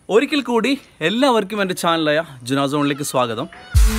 ഒരിക്കൽ കൂടി എല്ലാവർക്കും എൻ്റെ ചാനലായ ജുനാസോണിലേക്ക് സ്വാഗതം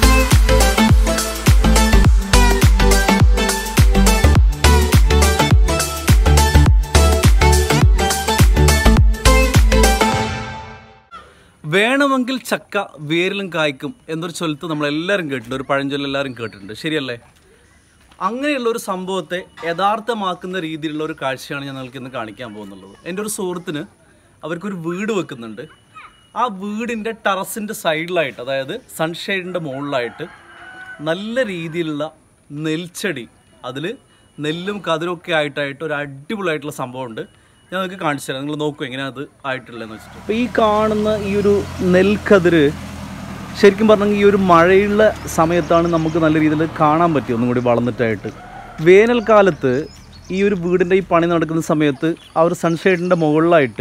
വേണമെങ്കിൽ ചക്ക വേരിലും കായ്ക്കും എന്നൊരു ചൊല്ലത്ത് നമ്മളെല്ലാവരും കേട്ടിട്ടുണ്ട് ഒരു പഴഞ്ചൊല്ല് എല്ലാവരും കേട്ടിട്ടുണ്ട് ശരിയല്ലേ അങ്ങനെയുള്ള ഒരു സംഭവത്തെ യഥാർത്ഥമാക്കുന്ന രീതിയിലുള്ള ഒരു കാഴ്ചയാണ് ഞാൻ നിങ്ങൾക്ക് ഇന്ന് കാണിക്കാൻ പോകുന്നുള്ളത് എൻ്റെ ഒരു സുഹൃത്തിന് അവർക്കൊരു വീട് വെക്കുന്നുണ്ട് ആ വീടിൻ്റെ ടെറസിൻ്റെ സൈഡിലായിട്ട് അതായത് സൺഷെയ്ഡിൻ്റെ മുകളിലായിട്ട് നല്ല രീതിയിലുള്ള നെൽച്ചെടി അതിൽ നെല്ലും കതിരൊക്കെ ആയിട്ടായിട്ട് ഒരു അടിപൊളിയായിട്ടുള്ള സംഭവമുണ്ട് ഞാൻ നിങ്ങൾക്ക് കാണിച്ചു തരാം നിങ്ങൾ നോക്കൂ എങ്ങനെയാണ് അത് ആയിട്ടുള്ളതെന്ന് വെച്ചിട്ട് അപ്പോൾ ഈ കാണുന്ന ഈ ഒരു നെൽക്കതിര് ശരിക്കും പറഞ്ഞെങ്കിൽ ഈ ഒരു മഴയുള്ള സമയത്താണ് നമുക്ക് നല്ല രീതിയിൽ കാണാൻ പറ്റിയത് ഒന്നും കൂടി വളർന്നിട്ടായിട്ട് വേനൽക്കാലത്ത് ഈ ഒരു വീടിൻ്റെ ഈ പണി നടക്കുന്ന സമയത്ത് ആ ഒരു സൺഷെയ്ഡിൻ്റെ മുകളിലായിട്ട്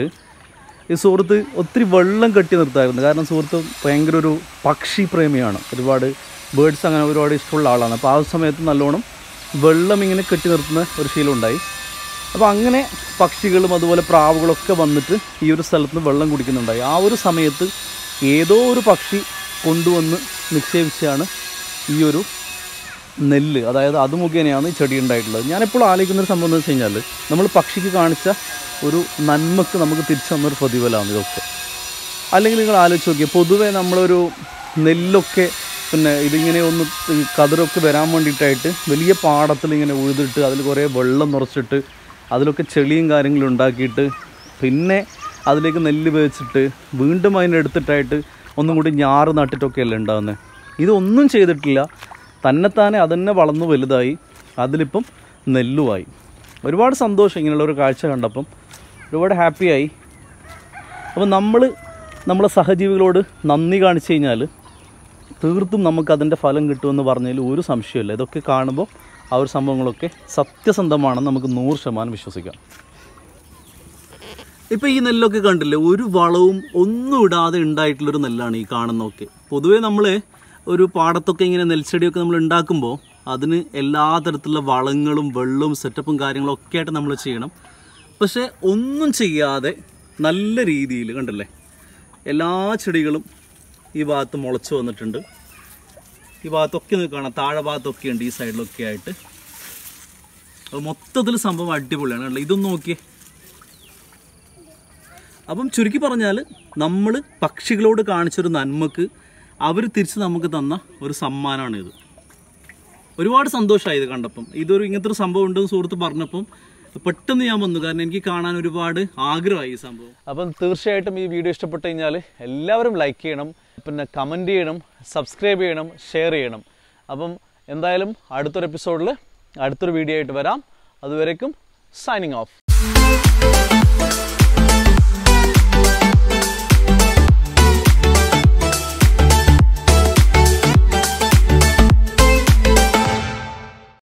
ഈ സുഹൃത്ത് ഒത്തിരി വെള്ളം കെട്ടി നിർത്തായിരുന്നു കാരണം സുഹൃത്ത് ഭയങ്കര ഒരു പക്ഷി പ്രേമിയാണ് ഒരുപാട് ബേഡ്സ് അങ്ങനെ ഒരുപാട് ഇഷ്ടമുള്ള ആളാണ് അപ്പോൾ ആ സമയത്ത് നല്ലോണം വെള്ളം ഇങ്ങനെ കെട്ടി നിർത്തുന്ന ഒരു ശീലം ഉണ്ടായി അപ്പോൾ അങ്ങനെ പക്ഷികളും അതുപോലെ പ്രാവുകളൊക്കെ വന്നിട്ട് ഈ ഒരു സ്ഥലത്ത് നിന്ന് വെള്ളം കുടിക്കുന്നുണ്ടായി ആ ഒരു സമയത്ത് ഏതോ ഒരു പക്ഷി കൊണ്ടുവന്ന് നിക്ഷേപിച്ചാണ് ഈ ഒരു നെല്ല് അതായത് അത് മുഖേനയാണ് ഈ ചെടി ഉണ്ടായിട്ടുള്ളത് ഞാനെപ്പോഴും ആലോചിക്കുന്ന ഒരു സംഭവം എന്ന് വെച്ച് കഴിഞ്ഞാൽ നമ്മൾ പക്ഷിക്ക് കാണിച്ച ഒരു നന്മക്ക് നമുക്ക് തിരിച്ചു തന്നൊരു പ്രതിഫലമാണ് ഇതൊക്കെ അല്ലെങ്കിൽ നിങ്ങൾ ആലോചിച്ച് നോക്കിയാൽ പൊതുവേ നമ്മളൊരു നെല്ലൊക്കെ പിന്നെ ഇതിങ്ങനെ ഒന്ന് ഈ കതിരൊക്കെ വരാൻ വേണ്ടിയിട്ടായിട്ട് വലിയ പാടത്തിൽ ഇങ്ങനെ ഉഴുതിട്ട് അതിൽ കുറേ വെള്ളം നിറച്ചിട്ട് അതിലൊക്കെ ചെളിയും കാര്യങ്ങളും ഉണ്ടാക്കിയിട്ട് പിന്നെ അതിലേക്ക് നെല്ല് വേവിച്ചിട്ട് വീണ്ടും അതിനെടുത്തിട്ടായിട്ട് ഒന്നും കൂടി ഞാറ് നട്ടിട്ടൊക്കെയല്ലേ ഉണ്ടാകുന്നത് ഇതൊന്നും ചെയ്തിട്ടില്ല തന്നെത്താനെ അതന്നെ വളർന്നു വലുതായി അതിലിപ്പം നെല്ലുമായി ഒരുപാട് സന്തോഷം ഇങ്ങനെയുള്ള ഒരു കാഴ്ച കണ്ടപ്പം ഒരുപാട് ഹാപ്പിയായി അപ്പോൾ നമ്മൾ നമ്മളെ സഹജീവികളോട് നന്ദി കാണിച്ചു കഴിഞ്ഞാൽ തീർത്തും നമുക്ക് അതിൻ്റെ ഫലം കിട്ടുമെന്ന് പറഞ്ഞതിൽ ഒരു സംശയമില്ല ഇതൊക്കെ കാണുമ്പോൾ ആ ഒരു സംഭവങ്ങളൊക്കെ സത്യസന്ധമാണെന്ന് നമുക്ക് നൂറ് ശതമാനം വിശ്വസിക്കാം ഇപ്പം ഈ നെല്ലൊക്കെ കണ്ടില്ലേ ഒരു വളവും ഒന്നും ഇടാതെ ഉണ്ടായിട്ടുള്ളൊരു നെല്ലാണ് ഈ കാണുന്നതൊക്കെ പൊതുവേ നമ്മൾ ഒരു പാടത്തൊക്കെ ഇങ്ങനെ നെൽച്ചെടിയൊക്കെ നമ്മൾ ഉണ്ടാക്കുമ്പോൾ അതിന് എല്ലാ തരത്തിലുള്ള വളങ്ങളും വെള്ളവും സെറ്റപ്പും കാര്യങ്ങളും ഒക്കെ ആയിട്ട് നമ്മൾ ചെയ്യണം പക്ഷേ ഒന്നും ചെയ്യാതെ നല്ല രീതിയിൽ കണ്ടില്ലേ എല്ലാ ചെടികളും ഈ ഭാഗത്ത് മുളച്ച് വന്നിട്ടുണ്ട് ഈ ഭാഗത്തൊക്കെ നിങ്ങൾക്ക് കാണാം താഴെ ഭാഗത്തൊക്കെ ഉണ്ട് ഈ സൈഡിലൊക്കെ ആയിട്ട് അപ്പോൾ മൊത്തത്തിൽ സംഭവം അടിപൊളിയാണ് കണ്ടില്ലേ ഇതൊന്ന് നോക്കിയേ അപ്പം ചുരുക്കി പറഞ്ഞാൽ നമ്മൾ പക്ഷികളോട് കാണിച്ചൊരു നന്മക്ക് അവർ തിരിച്ച് നമുക്ക് തന്ന ഒരു സമ്മാനമാണ് ഇത് ഒരുപാട് സന്തോഷമായി ഇത് കണ്ടപ്പം ഇതൊരു ഇങ്ങനത്തെ ഒരു സംഭവം ഉണ്ടെന്ന് സുഹൃത്ത് പറഞ്ഞപ്പം പെട്ടെന്ന് ഞാൻ വന്നു കാരണം എനിക്ക് കാണാൻ ഒരുപാട് ആഗ്രഹമായി ഈ സംഭവം അപ്പം തീർച്ചയായിട്ടും ഈ വീഡിയോ ഇഷ്ടപ്പെട്ട് കഴിഞ്ഞാൽ എല്ലാവരും ലൈക്ക് ചെയ്യണം പിന്നെ കമൻറ്റ് ചെയ്യണം സബ്സ്ക്രൈബ് ചെയ്യണം ഷെയർ ചെയ്യണം അപ്പം എന്തായാലും അടുത്തൊരു എപ്പിസോഡിൽ അടുത്തൊരു വീഡിയോ ആയിട്ട് വരാം അതുവരേക്കും സൈനിങ് ഓഫ്